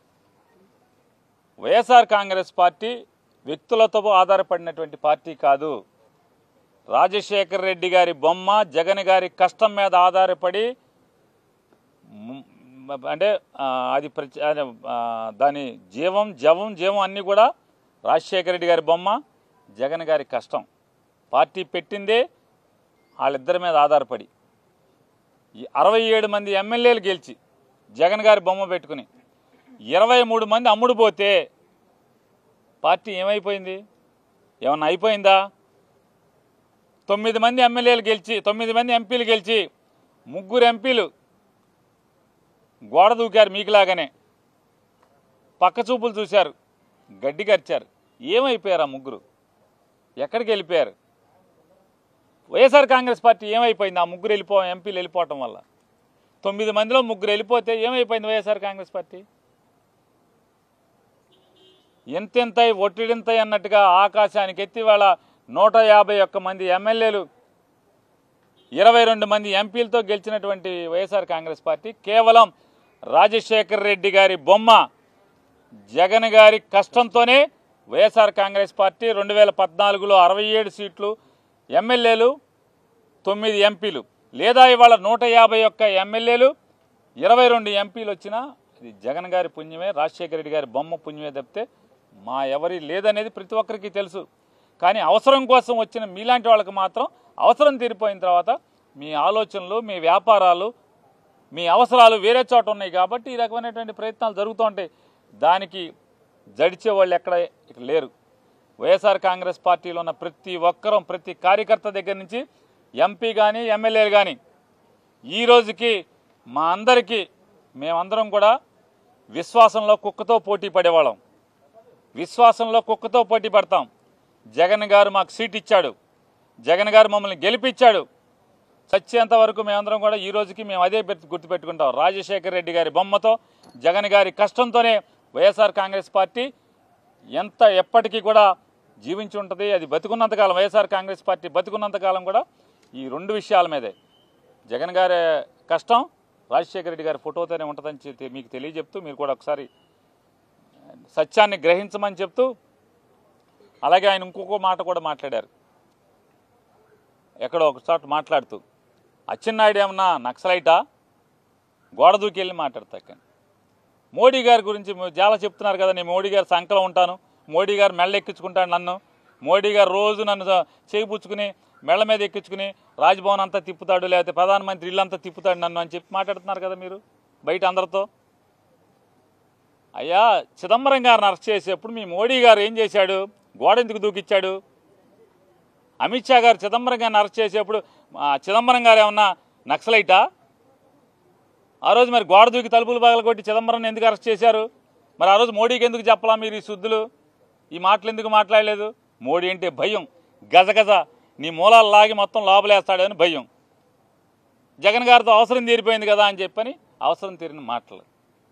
వైఎస్ఆర్ కాంగ్రెస్ పార్టీ వ్యక్తులతో ఆధారపడినటువంటి పార్టీ కాదు రాజశేఖర్ రెడ్డి గారి బొమ్మ జగన్ గారి కష్టం మీద ఆధారపడి మ్, అంటే ఆ, అది ప్రచ- అది, ఆ, దాని జీవం జవం జీవం అన్నీ కూడా రాజశేఖర రెడ్డి గారి బొమ్మ జగన్ గారి కష్టం పార్టీ పెట్టిందే వాళ్ళిద్దరి మీద ఆధారపడి ఈ అరవై ఏడు మంది ఎమ్మెల్యేలు గెలిచి జగన్ గారి బొమ్మ పెట్టుకుని ఇరవై మూడు మంది అమ్ముడు పోతే పార్టీ ఏమైపోయింది ఏమన్నా అయిపోయిందా తొమ్మిది మంది ఎమ్మెల్యేలు గెలిచి తొమ్మిది మంది ఎంపీలు గెలిచి ముగ్గురు ఎంపీలు గోడ దూకారు మీకులాగానే పక్క చూపులు చూశారు గడ్డి కరిచారు ఏమైపోయారు ఆ ముగ్గురు ఎక్కడికి వెళ్ళిపోయారు వైఎస్ఆర్ కాంగ్రెస్ పార్టీ ఏమైపోయింది ఆ ముగ్గురు వెళ్ళిపో ఎంపీలు వెళ్ళిపోవటం వల్ల తొమ్మిది మందిలో ముగ్గురు వెళ్ళిపోతే ఏమైపోయింది వైఎస్ఆర్ కాంగ్రెస్ పార్టీ ఎంతెంతై ఒట్టిడింతై అన్నట్టుగా ఆకాశానికి ఎత్తి వాళ్ళ నూట యాభై ఒక్క మంది ఎమ్మెల్యేలు ఇరవై రెండు మంది ఎంపీలతో గెలిచినటువంటి వైఎస్ఆర్ కాంగ్రెస్ పార్టీ కేవలం రాజశేఖర్ రెడ్డి గారి బొమ్మ జగన్ గారి కష్టంతోనే వైఎస్ఆర్ కాంగ్రెస్ పార్టీ రెండు వేల పద్నాలుగులో అరవై ఏడు సీట్లు ఎమ్మెల్యేలు తొమ్మిది ఎంపీలు లేదా ఇవాళ నూట యాభై ఒక్క ఎమ్మెల్యేలు ఇరవై రెండు ఎంపీలు వచ్చినా ఇది జగన్ గారి పుణ్యమే రాజశేఖర రెడ్డి గారి బొమ్మ పుణ్యమే తప్పితే మా ఎవరి లేదనేది ప్రతి ఒక్కరికి తెలుసు కానీ అవసరం కోసం వచ్చిన మీలాంటి వాళ్ళకి మాత్రం అవసరం తీరిపోయిన తర్వాత మీ ఆలోచనలు మీ వ్యాపారాలు మీ అవసరాలు వేరే చోట ఉన్నాయి కాబట్టి ఈ రకమైనటువంటి ప్రయత్నాలు జరుగుతూ ఉంటాయి దానికి జడిచే వాళ్ళు ఎక్కడ ఇక్కడ లేరు వైఎస్ఆర్ కాంగ్రెస్ పార్టీలో ఉన్న ప్రతి ఒక్కరం ప్రతి కార్యకర్త దగ్గర నుంచి ఎంపీ కానీ ఎమ్మెల్యేలు కానీ ఈ రోజుకి మా అందరికీ మేమందరం కూడా విశ్వాసంలో కుక్కతో పోటీ పడేవాళ్ళం విశ్వాసంలో కుక్కతో పోటీ పడతాం జగన్ గారు మాకు సీట్ ఇచ్చాడు జగన్ గారు మమ్మల్ని గెలిపించాడు చచ్చేంత వరకు మేమందరం కూడా ఈ రోజుకి మేము అదే పెట్టి గుర్తుపెట్టుకుంటాం రాజశేఖర రెడ్డి గారి బొమ్మతో జగన్ గారి కష్టంతోనే వైఎస్ఆర్ కాంగ్రెస్ పార్టీ ఎంత ఎప్పటికీ కూడా జీవించి ఉంటుంది అది బతుకున్నంతకాలం వైఎస్ఆర్ కాంగ్రెస్ పార్టీ బతుకున్నంతకాలం కూడా ఈ రెండు విషయాల మీదే జగన్ గారి కష్టం రాజశేఖర రెడ్డి గారి ఫోటోతోనే ఉంటుందని చె- మీకు తెలియజెప్తూ మీరు కూడా ఒకసారి సత్యాన్ని గ్రహించమని చెప్తూ అలాగే ఆయన ఇంకొక మాట కూడా మాట్లాడారు ఎక్కడో ఒక చోట మాట్లాడుతూ అచ్చెన్నాయుడు ఏమన్నా నక్సలైటా గోడ దూకి వెళ్ళి మాట్లాడతా ఇక్కడ మోడీ గారి గురించి మీరు చాలా చెప్తున్నారు కదా నేను మోడీ గారి సంకలం ఉంటాను మోడీ గారు మెళ్ళ ఎక్కించుకుంటాడు నన్ను మోడీ గారు రోజు నన్ను చేయి పుచ్చుకుని మెళ్ళ మీద ఎక్కించుకుని రాజ్భవన్ అంతా తిప్పుతాడు లేకపోతే ప్రధానమంత్రి ఇల్లంతా తిప్పుతాడు నన్ను అని చెప్పి మాట్లాడుతున్నారు కదా మీరు బయట అందరితో అయ్యా చిదంబరం గారిని అరెస్ట్ చేసేప్పుడు మీ మోడీ గారు ఏం చేశాడు గోడ ఎందుకు దూకిచ్చాడు అమిత్ షా గారు చిదంబరం గారిని అరెస్ట్ చేసేప్పుడు ఆ, చిదంబరం గారు ఏమన్నా నక్సలైటా ఆ రోజు మరి గోడ దూకి తలుపులు పగల కొట్టి చిదంబరం ఎందుకు అరెస్ట్ చేశారు మరి ఆ రోజు మోడీకి ఎందుకు చెప్పలా మీరు ఈ శుద్ధులు ఈ మాటలు ఎందుకు మాట్లాడలేదు మోడీ అంటే భయం గజగజ నీ మూలాలు లాగి మొత్తం లోపలేస్తాడని భయం జగన్ గారితో అవసరం తీరిపోయింది కదా అని చెప్పని అవసరం తీరిన మాటలు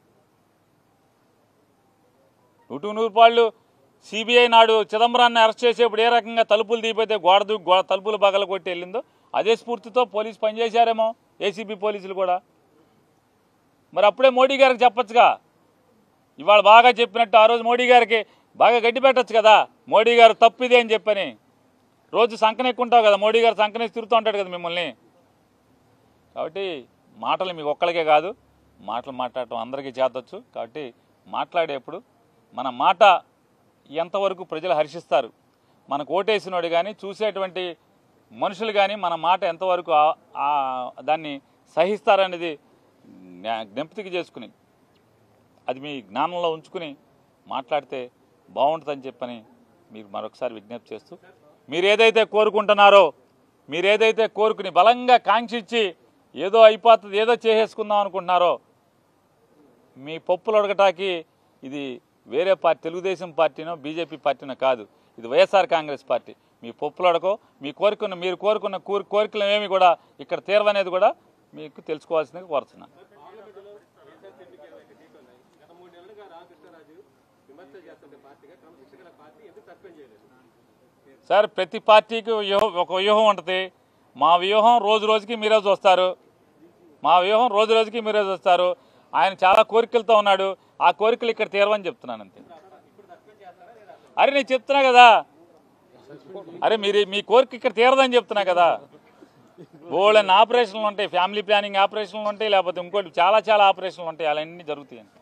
నూటు నూరు పాళ్ళు సిబిఐ నాడు చిదంబరాన్ని అరెస్ట్ చేసేప్పుడు ఏ రకంగా తలుపులు తీపితే గోడ దూకి గోడ తలుపులు బగల కొట్టి వెళ్ళిందో అదే స్ఫూర్తితో పోలీసు పనిచేశారేమో ఏసీబీ పోలీసులు కూడా మరి అప్పుడే మోడీ గారికి చెప్పొచ్చుగా ఇవాళ బాగా చెప్పినట్టు ఆ రోజు మోడీ గారికి బాగా గడ్డి పెట్టచ్చు కదా మోడీ గారు తప్పిదే అని చెప్పని రోజు సంకనెక్కుంటావు కదా మోడీ గారు సంకనేసి తిరుగుతూ ఉంటాడు కదా మిమ్మల్ని కాబట్టి మాటలు మీకు ఒక్కరికే కాదు మాటలు మాట్లాడటం అందరికీ చేతొచ్చు కాబట్టి మాట్లాడేప్పుడు మన మాట ఎంతవరకు ప్రజలు హర్షిస్తారు మనకు ఓటేసినోడు కానీ చూసేటువంటి మనుషులు కానీ మన మాట ఎంతవరకు ఆ- ఆ- దాన్ని సహిస్తారనేది జ్ఞా- జ్ఞప్తికి చేసుకుని అది మీ జ్ఞానంలో ఉంచుకుని మాట్లాడితే బాగుంటుందని చెప్పని మీరు మరొకసారి విజ్ఞప్తి చేస్తూ మీరు ఏదైతే కోరుకుంటున్నారో మీరు ఏదైతే కోరుకుని బలంగా కాంక్షించి ఏదో అయిపోతుంది ఏదో చేసేసుకుందాం అనుకుంటున్నారో మీ పప్పులు అడగటానికి ఇది వేరే పార్టీ తెలుగుదేశం పార్టీనో బీజేపీ పార్టీనో కాదు ఇది వైఎస్ఆర్ కాంగ్రెస్ పార్టీ మీ పప్పులు అడగో మీ కోరుకున్న మీరు కోరుకున్న కోరి కోరికలు ఏమి కూడా ఇక్కడ తీరవనేది కూడా మీకు తెలుసుకోవాల్సిందిగా కోరుతున్నాను సార్ ప్రతి పార్టీకి వ్యూహం ఒక వ్యూహం ఉంటుంది మా వ్యూహం రోజు రోజుకి మీరే చూస్తారు మా వ్యూహం రోజు రోజుకి మీరే చూస్తారు ఆయన చాలా కోరికలతో ఉన్నాడు ఆ కోరికలు ఇక్కడ తీరవని చెప్తున్నాను అంతే అరే నేను చెప్తున్నా కదా అరే మీరు మీ కోరిక ఇక్కడ తీరదని చెప్తున్నా కదా బోళ్ళని ఆపరేషన్లు ఉంటాయి ఫ్యామిలీ ప్లానింగ్ ఆపరేషన్లు ఉంటాయి లేకపోతే ఇంకోటి చాలా చాలా ఆపరేషన్లు ఉంటాయి అవన్నీ జరుగుతాయి